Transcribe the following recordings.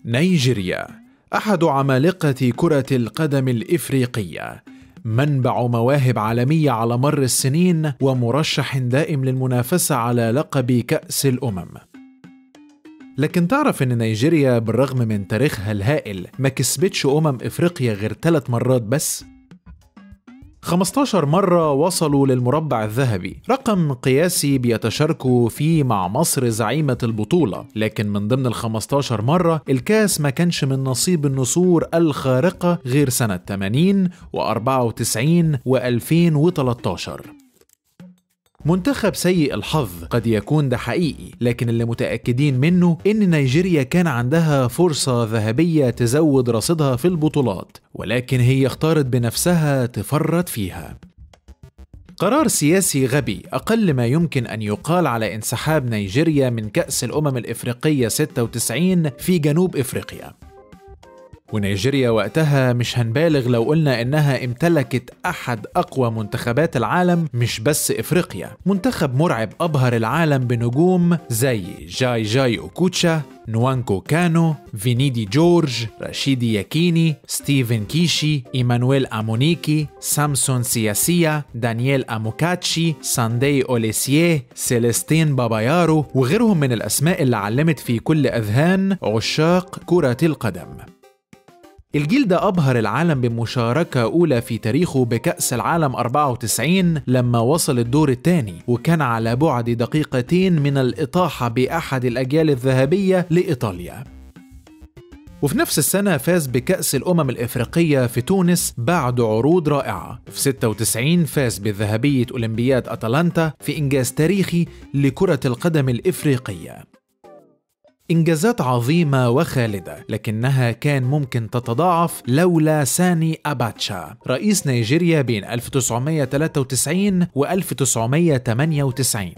نيجيريا احد عمالقه كره القدم الافريقيه منبع مواهب عالميه على مر السنين ومرشح دائم للمنافسه على لقب كاس الامم لكن تعرف ان نيجيريا بالرغم من تاريخها الهائل ما كسبتش امم افريقيا غير ثلاث مرات بس 15 مرة وصلوا للمربع الذهبي رقم قياسي بيتشاركوا فيه مع مصر زعيمة البطولة لكن من ضمن ال 15 مرة الكاس ما كانش من نصيب النسور الخارقة غير سنة 80 و94 و2013 منتخب سيء الحظ قد يكون ده حقيقي لكن اللي متأكدين منه إن نيجيريا كان عندها فرصة ذهبية تزود رصيدها في البطولات ولكن هي اختارت بنفسها تفرط فيها قرار سياسي غبي أقل ما يمكن أن يقال على انسحاب نيجيريا من كأس الأمم الإفريقية 96 في جنوب إفريقيا ونيجيريا وقتها مش هنبالغ لو قلنا انها امتلكت احد اقوى منتخبات العالم مش بس افريقيا منتخب مرعب ابهر العالم بنجوم زي جاي جاي اوكوتشا نوانكو كانو فينيدي جورج رشيدي ياكيني ستيفن كيشي ايمانويل امونيكي سامسون سياسيا دانييل اموكاتشي ساندي اوليسيه سيلستين بابايارو وغيرهم من الاسماء اللي علمت في كل اذهان عشاق كره القدم الجيل ده أبهر العالم بمشاركة أولى في تاريخه بكأس العالم 94 لما وصل الدور الثاني وكان على بعد دقيقتين من الإطاحة بأحد الأجيال الذهبية لإيطاليا وفي نفس السنة فاز بكأس الأمم الإفريقية في تونس بعد عروض رائعة في 96 فاز بذهبية أولمبياد أتلانتا في إنجاز تاريخي لكرة القدم الإفريقية إنجازات عظيمة وخالدة لكنها كان ممكن تتضاعف لولا ساني أباتشا رئيس نيجيريا بين 1993 و 1998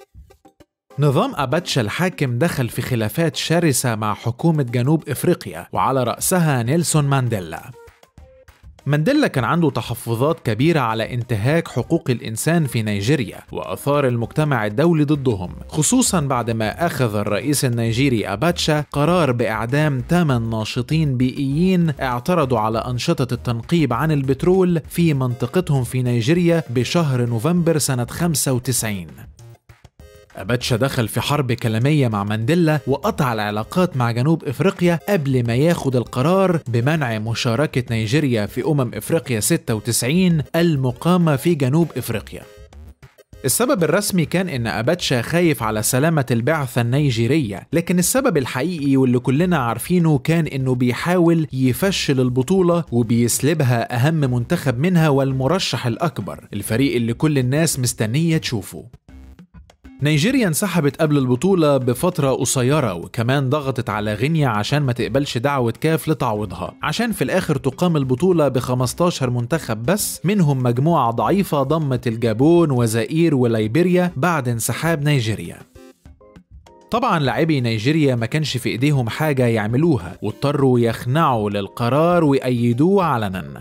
نظام أباتشا الحاكم دخل في خلافات شرسة مع حكومة جنوب إفريقيا وعلى رأسها نيلسون مانديلا مانديلا كان عنده تحفظات كبيرة على انتهاك حقوق الإنسان في نيجيريا وأثار المجتمع الدولي ضدهم خصوصا بعد ما أخذ الرئيس النيجيري أباتشا قرار بإعدام 8 ناشطين بيئيين اعترضوا على أنشطة التنقيب عن البترول في منطقتهم في نيجيريا بشهر نوفمبر سنة 95 أباتشا دخل في حرب كلامية مع مانديلا وقطع العلاقات مع جنوب إفريقيا قبل ما ياخد القرار بمنع مشاركة نيجيريا في أمم إفريقيا 96 المقامة في جنوب إفريقيا السبب الرسمي كان ان اباتشا خايف على سلامة البعثة النيجيرية لكن السبب الحقيقي واللي كلنا عارفينه كان انه بيحاول يفشل البطولة وبيسلبها اهم منتخب منها والمرشح الاكبر الفريق اللي كل الناس مستنية تشوفه نيجيريا انسحبت قبل البطولة بفترة قصيرة وكمان ضغطت على غينيا عشان ما تقبلش دعوة كاف لتعويضها عشان في الآخر تقام البطولة ب 15 منتخب بس منهم مجموعة ضعيفة ضمت الجابون وزائير وليبيريا بعد انسحاب نيجيريا طبعا لاعبي نيجيريا ما كانش في ايديهم حاجة يعملوها واضطروا يخنعوا للقرار ويأيدوه علنا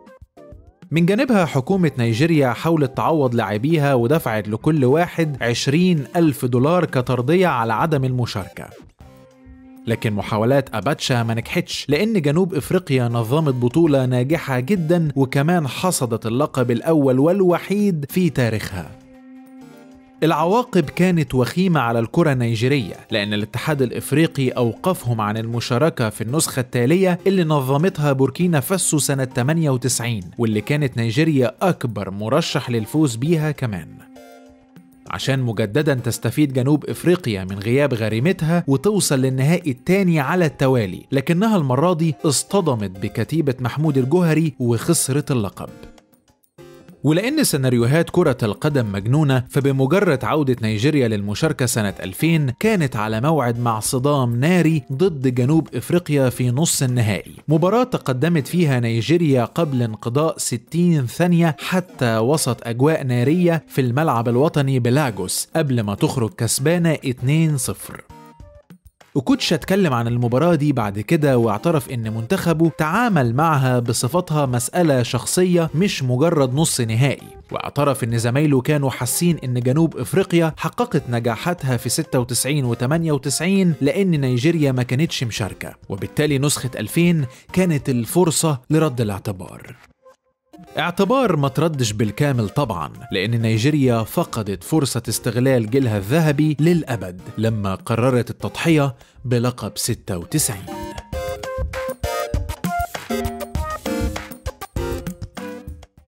من جانبها حكومة نيجيريا حاولت تعوض لاعبيها ودفعت لكل واحد 20 ألف دولار كترضية على عدم المشاركة لكن محاولات أباتشا ما نجحتش لأن جنوب إفريقيا نظمت بطولة ناجحة جدا وكمان حصدت اللقب الأول والوحيد في تاريخها العواقب كانت وخيمة على الكرة النيجيرية لأن الاتحاد الإفريقي أوقفهم عن المشاركة في النسخة التالية اللي نظمتها بوركينا فاسو سنة 98 واللي كانت نيجيريا أكبر مرشح للفوز بيها كمان عشان مجددا تستفيد جنوب افريقيا من غياب غريمتها وتوصل للنهائي الثاني على التوالي لكنها المره دي اصطدمت بكتيبه محمود الجوهري وخسرت اللقب ولأن سيناريوهات كرة القدم مجنونة فبمجرد عودة نيجيريا للمشاركة سنة 2000 كانت على موعد مع صدام ناري ضد جنوب إفريقيا في نص النهائي مباراة تقدمت فيها نيجيريا قبل انقضاء 60 ثانية حتى وسط أجواء نارية في الملعب الوطني بلاجوس قبل ما تخرج كسبانة 2-0 وكوتش اتكلم عن المباراة دي بعد كده واعترف ان منتخبه تعامل معها بصفتها مسألة شخصية مش مجرد نص نهائي واعترف ان زمايله كانوا حاسين ان جنوب افريقيا حققت نجاحاتها في 96 و 98 لان نيجيريا ما كانتش مشاركة وبالتالي نسخة 2000 كانت الفرصة لرد الاعتبار اعتبار ما تردش بالكامل طبعا لأن نيجيريا فقدت فرصة استغلال جيلها الذهبي للأبد لما قررت التضحية بلقب 96